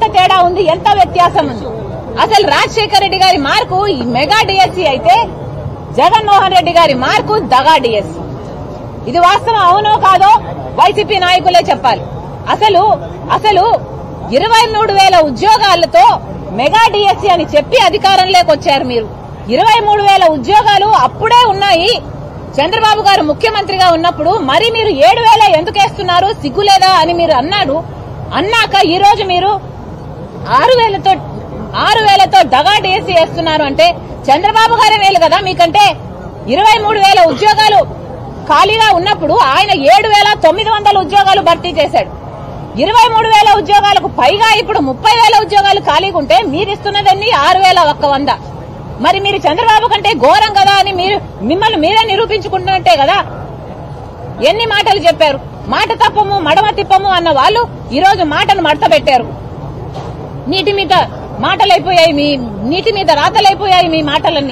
తేడా ఉంది ఎంత వ్యత్యాసం ఉంది అసలు రాజశేఖర రెడ్డి గారి మార్కు ఈ మెగా డిఎస్సి అయితే జగన్మోహన్ రెడ్డి గారి మార్కు దగా డిఎస్సి ఇది వాస్తవం అవునో కాదో వైసీపీ నాయకులే చెప్పాలి అసలు అసలు ఇరవై మూడు వేల ఉద్యోగాలతో మెగా డిఎస్సి అని చెప్పి అధికారంలోకి వచ్చారు మీరు ఇరవై మూడు వేల ఉద్యోగాలు అప్పుడే ఉన్నాయి చంద్రబాబు గారు ముఖ్యమంత్రిగా ఉన్నప్పుడు మరి మీరు ఏడు వేల ఎందుకు వేస్తున్నారు సిగ్గులేదా అని మీరు అన్నాడు అన్నాక ఈ రోజు మీరు ఆరు వేలతో ఆరు వేలతో దగా డేసి వేస్తున్నారు అంటే చంద్రబాబు గారే వేలు కదా మీకంటే ఇరవై మూడు వేల ఉద్యోగాలు ఖాళీగా ఉన్నప్పుడు ఆయన ఏడు వేల తొమ్మిది వందల ఉద్యోగాలు భర్తీ చేశాడు ఇరవై మూడు వేల ఉద్యోగాలకు పైగా ఇప్పుడు ముప్పై వేల ఉద్యోగాలు ఖాళీగా ఉంటే మీరు ఇస్తున్నదన్నీ ఆరు వేల ఒక్క వంద మరి మీరు చంద్రబాబు కంటే ఘోరం కదా అని మీరు మిమ్మల్ని మీరే నిరూపించుకుంటున్నట్టే కదా ఎన్ని మాటలు చెప్పారు మాట తప్పము మడమ తిప్పము అన్న వాళ్ళు ఈ రోజు మాటను మడత పెట్టారు నీటి మీద మాటలైపోయాయి మీ నీటి మీద రాతలైపోయాయి మీ మాటలన్నీ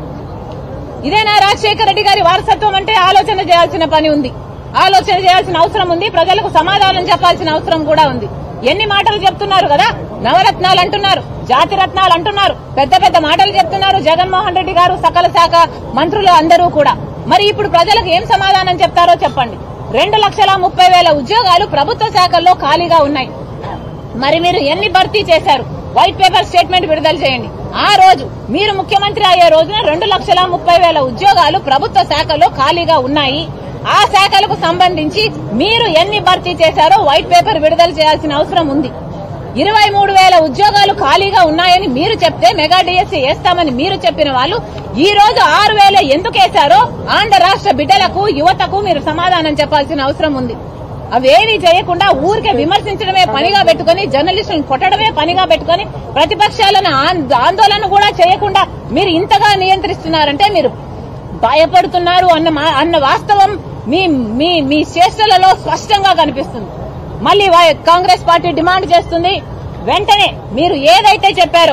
ఇదేనా రాజశేఖర రెడ్డి గారి వారసత్వం అంటే ఆలోచన చేయాల్సిన పని ఉంది ఆలోచన చేయాల్సిన అవసరం ఉంది ప్రజలకు సమాధానం చెప్పాల్సిన అవసరం కూడా ఉంది ఎన్ని మాటలు చెప్తున్నారు కదా నవరత్నాలు అంటున్నారు జాతి రత్నాలు అంటున్నారు పెద్ద పెద్ద మాటలు చెప్తున్నారు జగన్మోహన్ రెడ్డి గారు సకల శాఖ మంత్రులు అందరూ కూడా మరి ఇప్పుడు ప్రజలకు ఏం సమాధానం చెప్తారో చెప్పండి రెండు లక్షల ముప్పై వేల ఉద్యోగాలు ప్రభుత్వ శాఖల్లో ఖాళీగా ఉన్నాయి మరి మీరు ఎన్ని భర్తీ చేశారు వైట్ పేపర్ స్టేట్మెంట్ విడుదల చేయండి ఆ రోజు మీరు ముఖ్యమంత్రి అయ్యే రోజున రెండు లక్షల ముప్పై వేల ఉద్యోగాలు ప్రభుత్వ శాఖలో ఖాళీగా ఉన్నాయి ఆ శాఖలకు సంబంధించి మీరు ఎన్ని భర్తీ చేశారో వైట్ పేపర్ విడుదల చేయాల్సిన అవసరం ఉంది ఇరవై మూడు వేల ఉద్యోగాలు ఖాళీగా ఉన్నాయని మీరు చెప్తే మెగా డిఎస్సీ వేస్తామని మీరు చెప్పిన వాళ్ళు ఈ రోజు ఆరు వేల ఎందుకు వేశారో ఆంధ్ర రాష్ట్ర బిడ్డలకు యువతకు మీరు సమాధానం చెప్పాల్సిన అవసరం ఉంది అవేమీ చేయకుండా ఊరికే విమర్శించడమే పనిగా పెట్టుకుని జర్నలిస్టులను కొట్టడమే పనిగా పెట్టుకుని ప్రతిపక్షాలను ఆంద- ఆందోళన కూడా చేయకుండా మీరు ఇంతగా నియంత్రిస్తున్నారంటే మీరు భయపడుతున్నారు అన్న మా- అన్న వాస్తవం మీ మీ మీ చేష్టలలో స్పష్టంగా కనిపిస్తుంది మళ్ళీ వై- కాంగ్రెస్ పార్టీ డిమాండ్ చేస్తుంది వెంటనే మీరు ఏదైతే చెప్పారో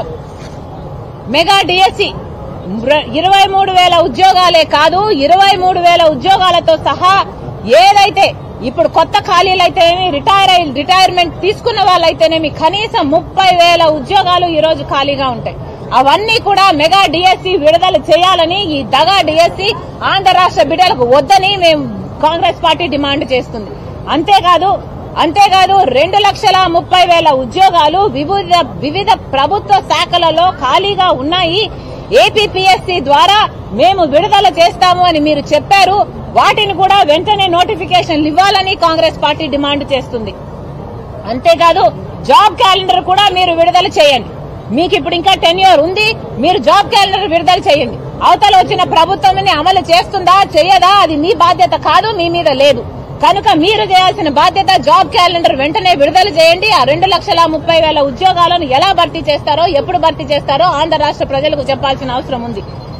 మెగా డిఎస్సి ఇరవై మూడు వేల ఉద్యోగాలే కాదు ఇరవై మూడు వేల ఉద్యోగాలతో సహా ఏదైతే ఇప్పుడు కొత్త ఖాళీలైతేనేమి రిటైర్ అయి రిటైర్మెంట్ తీసుకున్న వాళ్ళైతేనేమి కనీసం ముప్పై వేల ఉద్యోగాలు ఈ రోజు ఖాళీగా ఉంటాయి అవన్నీ కూడా మెగా డిఎస్సి విడుదల చేయాలని ఈ దగా డిఎస్సి ఆంధ్ర రాష్ట్ర బిడ్డలకు వద్దని మేము కాంగ్రెస్ పార్టీ డిమాండ్ చేస్తుంది అంతేకాదు అంతేకాదు రెండు లక్షల ముప్పై వేల ఉద్యోగాలు వివిధ వివిధ ప్రభుత్వ శాఖలలో ఖాళీగా ఉన్నాయి ఏపీపీఎస్సీ ద్వారా మేము విడుదల చేస్తాము అని మీరు చెప్పారు వాటిని కూడా వెంటనే నోటిఫికేషన్లు ఇవ్వాలని కాంగ్రెస్ పార్టీ డిమాండ్ చేస్తుంది అంతేకాదు జాబ్ క్యాలెండర్ కూడా మీరు విడుదల చేయండి మీకు ఇప్పుడు ఇంకా టెన్యూర్ ఉంది మీరు జాబ్ క్యాలెండర్ విడుదల చేయండి అవతల వచ్చిన ప్రభుత్వం అమలు చేస్తుందా చేయదా అది మీ బాధ్యత కాదు మీ మీద లేదు కనుక మీరు చేయాల్సిన బాధ్యత జాబ్ క్యాలెండర్ వెంటనే విడుదల చేయండి ఆ రెండు లక్షల ముప్పై వేల ఉద్యోగాలను ఎలా భర్తీ చేస్తారో ఎప్పుడు భర్తీ చేస్తారో ఆంధ్ర రాష్ట్ర ప్రజలకు చెప్పాల్సిన అవసరం ఉంది